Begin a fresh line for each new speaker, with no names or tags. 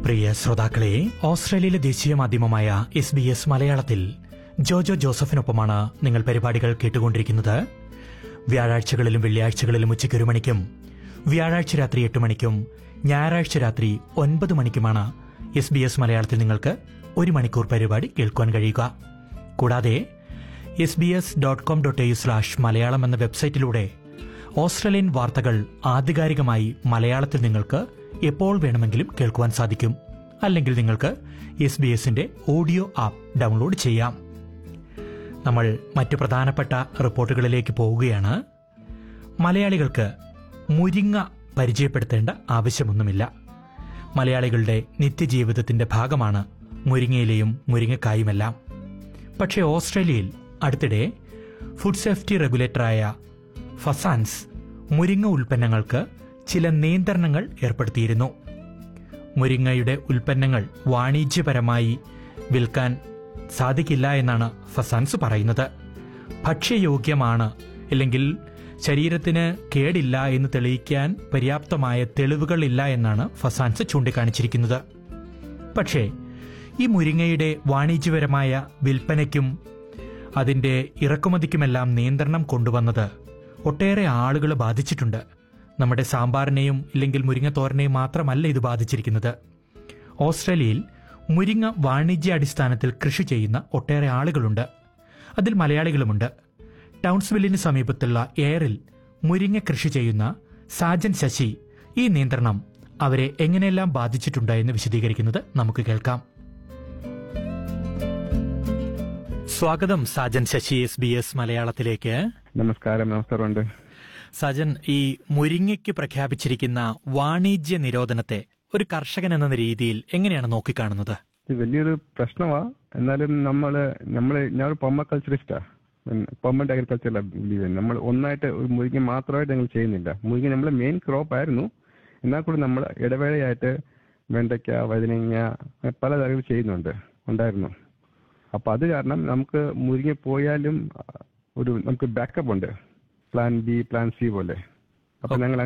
പ്രിയ ശ്രോതാക്കളെ ഓസ്ട്രേലിയയിലെ ദേശീയ മാധ്യമമായ എസ് ബി എസ് മലയാളത്തിൽ ജോജോ ജോസഫിനൊപ്പമാണ് നിങ്ങൾ പരിപാടികൾ കേട്ടുകൊണ്ടിരിക്കുന്നത് വ്യാഴാഴ്ചകളിലും വെള്ളിയാഴ്ചകളിലും ഉച്ചയ്ക്ക് ഒരു മണിക്കും വ്യാഴാഴ്ച രാത്രി എട്ട് മണിക്കും ഞായറാഴ്ച രാത്രി ഒൻപത് മണിക്കുമാണ് എസ് ബി എസ് മലയാളത്തിൽ നിങ്ങൾക്ക് ഒരു മണിക്കൂർ പരിപാടി കേൾക്കുവാൻ കഴിയുക കൂടാതെ S B S dot com dot A slash Malayalam എന്ന വെബ്സൈറ്റിലൂടെ ഓസ്ട്രേലിയൻ വാർത്തകൾ ആധികാരികമായി മലയാളത്തിൽ നിങ്ങൾക്ക് എപ്പോൾ വേണമെങ്കിലും കേൾക്കുവാൻ സാധിക്കും അല്ലെങ്കിൽ നിങ്ങൾക്ക് എസ് ബി എസിന്റെ ഓഡിയോ ആപ്പ് ഡൗൺലോഡ് ചെയ്യാം നമ്മൾ മറ്റു പ്രധാനപ്പെട്ട റിപ്പോർട്ടുകളിലേക്ക് പോവുകയാണ് മലയാളികൾക്ക് മുരിങ്ങ പരിചയപ്പെടുത്തേണ്ട ആവശ്യമൊന്നുമില്ല മലയാളികളുടെ നിത്യജീവിതത്തിന്റെ ഭാഗമാണ് മുരിങ്ങയിലെയും മുരിങ്ങക്കായുമെല്ലാം പക്ഷേ ഓസ്ട്രേലിയയിൽ അടുത്തിടെ ഫുഡ് സേഫ്റ്റി റെഗുലേറ്ററായ ഫസാൻസ് മുരിങ്ങ ഉൽപ്പന്നങ്ങൾക്ക് ചില നിയന്ത്രണങ്ങൾ ഏർപ്പെടുത്തിയിരുന്നു മുരിങ്ങയുടെ ഉൽപ്പന്നങ്ങൾ വാണിജ്യപരമായി വിൽക്കാൻ സാധിക്കില്ല എന്നാണ് ഫസാൻസ് പറയുന്നത് ഭക്ഷ്യയോഗ്യമാണ് അല്ലെങ്കിൽ ശരീരത്തിന് കേടില്ല എന്ന് തെളിയിക്കാൻ പര്യാപ്തമായ തെളിവുകളില്ല എന്നാണ് ഫസാൻസ് ചൂണ്ടിക്കാണിച്ചിരിക്കുന്നത് പക്ഷേ ഈ മുരിങ്ങയുടെ വാണിജ്യപരമായ വിൽപ്പനയ്ക്കും അതിന്റെ ഇറക്കുമതിക്കുമെല്ലാം നിയന്ത്രണം കൊണ്ടുവന്നത് ഒട്ടേറെ ആളുകളെ ബാധിച്ചിട്ടുണ്ട് നമ്മുടെ സാമ്പാറിനെയും ഇല്ലെങ്കിൽ മുരിങ്ങത്തോരനെയും മാത്രമല്ല ഇത് ബാധിച്ചിരിക്കുന്നത് ഓസ്ട്രേലിയയിൽ മുരിങ്ങ വാണിജ്യാടിസ്ഥാനത്തിൽ കൃഷി ചെയ്യുന്ന ഒട്ടേറെ ആളുകളുണ്ട് അതിൽ മലയാളികളുമുണ്ട് ടൗൺസ്വില്ലിന് സമീപത്തുള്ള എയറിൽ മുരിങ്ങ കൃഷി ചെയ്യുന്ന സാജൻ ശശി ഈ നിയന്ത്രണം അവരെ എങ്ങനെയെല്ലാം ബാധിച്ചിട്ടുണ്ട് എന്ന് വിശദീകരിക്കുന്നത് നമുക്ക് കേൾക്കാം സ്വാഗതം Sajan Sasi S B S മലയാളത്തിലേക്ക്
നമസ്കാരം നമസ്കാരമുണ്ട്
സജൻ ഈ മുരിങ്ങയ്ക്ക് പ്രഖ്യാപിച്ചിരിക്കുന്ന വാണിജ്യ നിരോധനത്തെ ഒരു കർഷകൻ എന്ന രീതിയിൽ എങ്ങനെയാണ് നോക്കിക്കാണുന്നത്
ഇത് വലിയൊരു പ്രശ്നമാ എന്നാലും നമ്മള് നമ്മള് ഞാൻ ഒരു പെർമക്കൾച്ചറിസ്റ്റാ പെർമനന്റ് അഗ്രികൾച്ചറിലാണ് ബിലീവ് ചെയ്യുന്നത് നമ്മൾ ഒന്നായിട്ട് ഒരു മുരിങ്ങ മാത്രമായിട്ട് ഞങ്ങൾ ചെയ്യുന്നില്ല മുരിങ്ങ നമ്മളെ മെയിൻ ക്രോപ്പ് ആയിരുന്നു എന്നാൽ കൂടി നമ്മൾ ഇടവേളയായിട്ട് വെണ്ടയ്ക്ക വഴുതനങ്ങ അങ്ങനെ പല തരത്തിൽ ചെയ്യുന്നുണ്ട് ഉണ്ടായിരുന്നു അപ്പൊ അത് കാരണം നമുക്ക് മുരിങ്ങ പോയാലും ഒരു നമുക്ക് ബാക്കപ്പ് ഉണ്ട് പ്ലാൻ ബി പ്ലാൻ സി പോലെ അപ്പൊ ഞങ്ങൾ